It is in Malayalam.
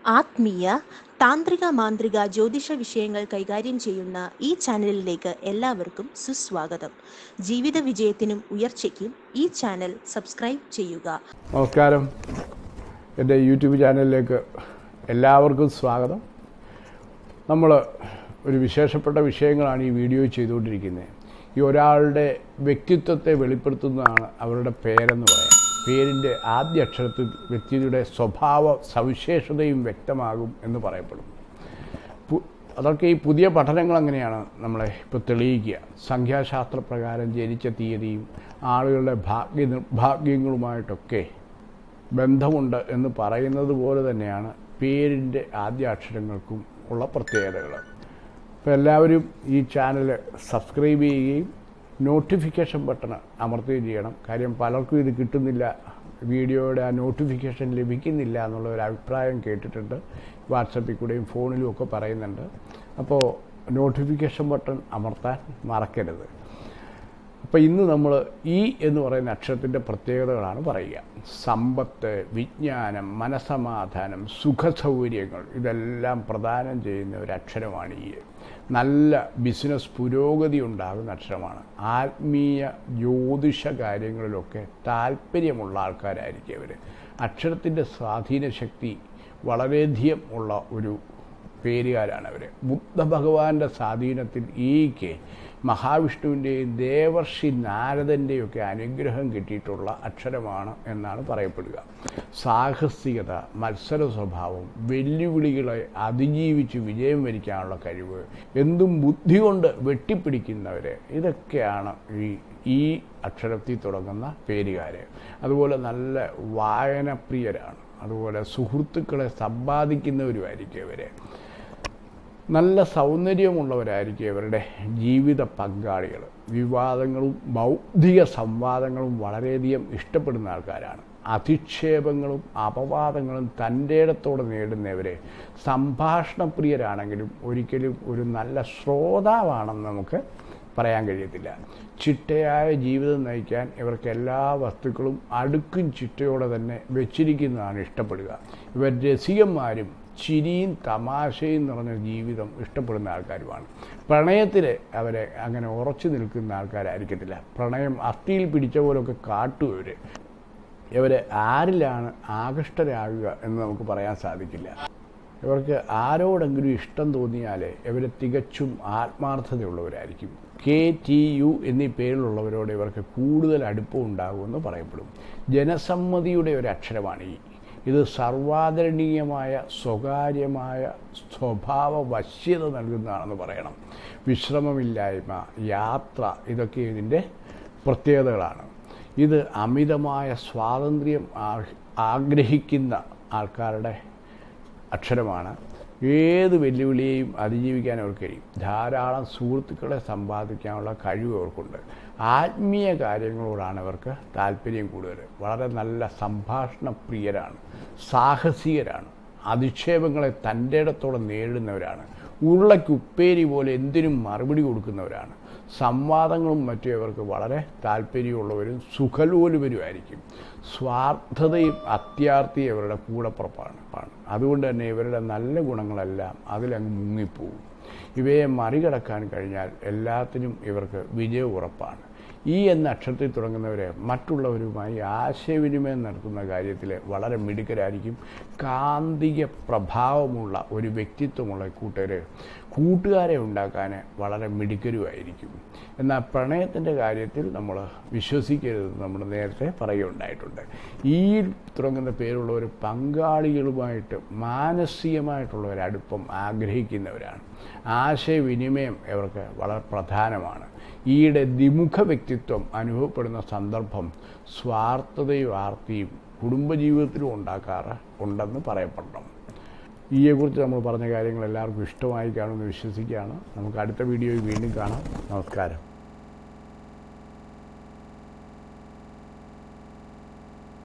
ആത്മീയ താന്ത്രിക മാന്ത്രിക ജ്യോതിഷ വിഷയങ്ങൾ കൈകാര്യം ചെയ്യുന്ന ഈ ചാനലിലേക്ക് എല്ലാവർക്കും സുസ്വാഗതം ജീവിത വിജയത്തിനും ഉയർച്ചയ്ക്കും ഈ ചാനൽ സബ്സ്ക്രൈബ് ചെയ്യുക നമസ്കാരം എൻ്റെ യൂട്യൂബ് ചാനലിലേക്ക് എല്ലാവർക്കും സ്വാഗതം നമ്മൾ ഒരു വിശേഷപ്പെട്ട വിഷയങ്ങളാണ് ഈ വീഡിയോ ചെയ്തുകൊണ്ടിരിക്കുന്നത് ഈ ഒരാളുടെ വ്യക്തിത്വത്തെ വെളിപ്പെടുത്തുന്നതാണ് അവരുടെ പേരെന്ന് പറയാം പേരിൻ്റെ ആദ്യ അക്ഷരത്തിൽ വ്യക്തിയുടെ സ്വഭാവ സവിശേഷതയും വ്യക്തമാകും എന്ന് പറയപ്പെടും പു- അതൊക്കെ ഈ പുതിയ പഠനങ്ങൾ അങ്ങനെയാണ് നമ്മളെ ഇപ്പോൾ തെളിയിക്കുക സംഖ്യാശാസ്ത്ര പ്രകാരം ജനിച്ച തീയതിയും ആളുകളുടെ ഭാഗ്യ നിർഭാഗ്യങ്ങളുമായിട്ടൊക്കെ ബന്ധമുണ്ട് എന്ന് പറയുന്നത് പോലെ തന്നെയാണ് പേരിൻ്റെ ആദ്യ അക്ഷരങ്ങൾക്കും ഉള്ള പ്രത്യേകതകൾ അപ്പോൾ എല്ലാവരും ഈ ചാനൽ സബ്സ്ക്രൈബ് ചെയ്യുകയും നോട്ടിഫിക്കേഷൻ ബട്ടൺ അമർത്തുകയും ചെയ്യണം കാര്യം പലർക്കും ഇത് കിട്ടുന്നില്ല വീഡിയോയുടെ ആ നോട്ടിഫിക്കേഷൻ ലഭിക്കുന്നില്ല എന്നുള്ള ഒരു അഭിപ്രായം കേട്ടിട്ടുണ്ട് വാട്സപ്പിൽ കൂടെയും ഫോണിലും ഒക്കെ പറയുന്നുണ്ട് അപ്പോൾ നോട്ടിഫിക്കേഷൻ ബട്ടൺ അമർത്താൻ മറക്കരുത് അപ്പോൾ ഇന്ന് നമ്മൾ ഈ എന്ന് പറയുന്ന അക്ഷരത്തിൻ്റെ പ്രത്യേകതകളാണ് പറയുക സമ്പത്ത് വിജ്ഞാനം മനസമാധാനം സുഖസൗകര്യങ്ങൾ ഇതെല്ലാം പ്രദാനം ചെയ്യുന്ന ഒരു അക്ഷരമാണ് ഈ നല്ല ബിസിനസ് പുരോഗതി ഉണ്ടാകുന്ന അക്ഷരമാണ് ആത്മീയ ജ്യോതിഷ കാര്യങ്ങളിലൊക്കെ താല്പര്യമുള്ള ആൾക്കാരായിരിക്കും അവർ അക്ഷരത്തിൻ്റെ സ്വാധീന ശക്തി വളരെയധികം ഉള്ള ഒരു പേരുകാരാണ് അവർ ബുദ്ധഭഗവാന്റെ സ്വാധീനത്തിൽ ഈക്ക് മഹാവിഷ്ണുവിൻ്റെയും ദേവർഷി നാരദൻ്റെയും ഒക്കെ അനുഗ്രഹം കിട്ടിയിട്ടുള്ള അക്ഷരമാണ് എന്നാണ് പറയപ്പെടുക സാഹസികത മത്സര സ്വഭാവം വെല്ലുവിളികളെ അതിജീവിച്ച് വിജയം വരിക്കാനുള്ള കഴിവ് എന്തും ബുദ്ധി കൊണ്ട് വെട്ടിപ്പിടിക്കുന്നവർ ഇതൊക്കെയാണ് ഈ ഈ അക്ഷരത്തിൽ തുടങ്ങുന്ന പേരുകാർ അതുപോലെ നല്ല വായനപ്രിയരാണ് അതുപോലെ സുഹൃത്തുക്കളെ സമ്പാദിക്കുന്നവരുമായിരിക്കും ഇവർ നല്ല സൗന്ദര്യമുള്ളവരായിരിക്കും ഇവരുടെ ജീവിത പങ്കാളികൾ വിവാദങ്ങളും ബൗദ്ധിക സംവാദങ്ങളും വളരെയധികം ഇഷ്ടപ്പെടുന്ന ആൾക്കാരാണ് അധിക്ഷേപങ്ങളും അപവാദങ്ങളും തൻ്റെ ഇടത്തോടെ നേടുന്നവരെ സംഭാഷണപ്രിയരാണെങ്കിലും ഒരിക്കലും ഒരു നല്ല ശ്രോതാവാണെന്ന് നമുക്ക് പറയാൻ കഴിയത്തില്ല ചിട്ടയായ ജീവിതം നയിക്കാൻ ഇവർക്ക് എല്ലാ വസ്തുക്കളും അടുക്കും ചിട്ടയോടെ തന്നെ വെച്ചിരിക്കുന്നതാണ് ഇഷ്ടപ്പെടുക ഇവർ രസികന്മാരും ചിരിയും തമാശയും നിറഞ്ഞ ജീവിതം ഇഷ്ടപ്പെടുന്ന ആൾക്കാരുമാണ് പ്രണയത്തിൽ അവരെ അങ്ങനെ ഉറച്ചു നിൽക്കുന്ന ആൾക്കാരായിരിക്കത്തില്ല പ്രണയം അസ്ഥിയിൽ പിടിച്ച പോലൊക്കെ കാട്ടും ഇവർ ഇവർ ആരിലാണ് ആകൃഷ്ടരാകുക എന്ന് നമുക്ക് പറയാൻ സാധിക്കില്ല ഇവർക്ക് ആരോടെങ്കിലും ഇഷ്ടം തോന്നിയാൽ ഇവർ തികച്ചും ആത്മാർത്ഥതയുള്ളവരായിരിക്കും കെ ടി യു എന്നീ പേരിലുള്ളവരോട് ഇവർക്ക് കൂടുതൽ അടുപ്പം ഉണ്ടാകുമെന്ന് പറയപ്പെടും ജനസമ്മതിയുടെ ഒരു അക്ഷരമാണ് ഈ ഇത് സർവാദരണീയമായ സ്വകാര്യമായ സ്വഭാവ വശ്യത നൽകുന്നതാണെന്ന് പറയണം വിശ്രമമില്ലായ്മ യാത്ര ഇതൊക്കെ ഇതിൻ്റെ പ്രത്യേകതകളാണ് ഇത് അമിതമായ സ്വാതന്ത്ര്യം ആ- ആഗ്രഹിക്കുന്ന ആൾക്കാരുടെ അക്ഷരമാണ് ഏത് വെല്ലുവിളിയെയും അതിജീവിക്കാൻ അവർക്ക് കഴിയും ധാരാളം സുഹൃത്തുക്കളെ സമ്പാദിക്കാനുള്ള കഴിവ് അവർക്കുണ്ട് ആത്മീയ കാര്യങ്ങളോടാണ് അവർക്ക് താല്പര്യം കൂടുതൽ വളരെ നല്ല സംഭാഷണ പ്രിയരാണ് സാഹസികരാണ് അധിക്ഷേപങ്ങളെ തൻ്റെ ഇടത്തോടെ നേരിടുന്നവരാണ് ഉരുളയ്ക്ക് ഉപ്പേരി പോലെ എന്തിനും മറുപടി കൊടുക്കുന്നവരാണ് സംവാദങ്ങളും മറ്റും ഇവർക്ക് വളരെ താല്പര്യമുള്ളവരും സുഖലോലുപരുമായിരിക്കും സ്വാർത്ഥതയും അത്യാർത്ഥിയും ഇവരുടെ കൂടപ്പുറപ്പാണ് ആണ്. അതുകൊണ്ട് തന്നെ ഇവരുടെ നല്ല ഗുണങ്ങളെല്ലാം അതിലങ്ങ് മുങ്ങിപ്പോവും ഇവയെ മറികടക്കാൻ കഴിഞ്ഞാൽ എല്ലാത്തിനും ഇവർക്ക് വിജയം ഉറപ്പാണ് ഈ എന്ന അക്ഷരത്തിൽ തുടങ്ങുന്നവരെ മറ്റുള്ളവരുമായി ആശയവിനിമയം നടത്തുന്ന കാര്യത്തിൽ വളരെ മിടുക്കരായിരിക്കും കാന്തിക പ്രഭാവമുള്ള ഒരു വ്യക്തിത്വമുള്ള കൂട്ടർ കൂട്ടുകാരെ ഉണ്ടാക്കാൻ വളരെ മിടുക്കരുമായിരിക്കും എന്നാൽ പ്രണയത്തിൻ്റെ കാര്യത്തിൽ നമ്മൾ വിശ്വസിക്കരുത് നമ്മൾ നേരത്തെ പറയുകയുണ്ടായിട്ടുണ്ട് ഈ തുടങ്ങുന്ന പേരുള്ളവർ പങ്കാളികളുമായിട്ട് മാനസികമായിട്ടുള്ള ഒരു അടുപ്പം ആഗ്രഹിക്കുന്നവരാണ് ആശയവിനിമയം ഇവർക്ക് വളരെ പ്രധാനമാണ് ഈയിടെ ദ്വിമുഖ വ്യക്തിത്വം അനുഭവപ്പെടുന്ന സന്ദർഭം സ്വാർത്ഥതയും ആർത്തിയും കുടുംബജീവിതത്തിലും ഉണ്ടാക്കാറ് ഉണ്ടെന്ന് പറയപ്പെടണം ഈയെക്കുറിച്ച് നമ്മൾ പറഞ്ഞ കാര്യങ്ങൾ എല്ലാവർക്കും ഇഷ്ടമായി കാണുമെന്ന് വിശ്വസിക്കുകയാണ് നമുക്ക് അടുത്ത വീഡിയോയിൽ വീണ്ടും കാണാം നമസ്കാരം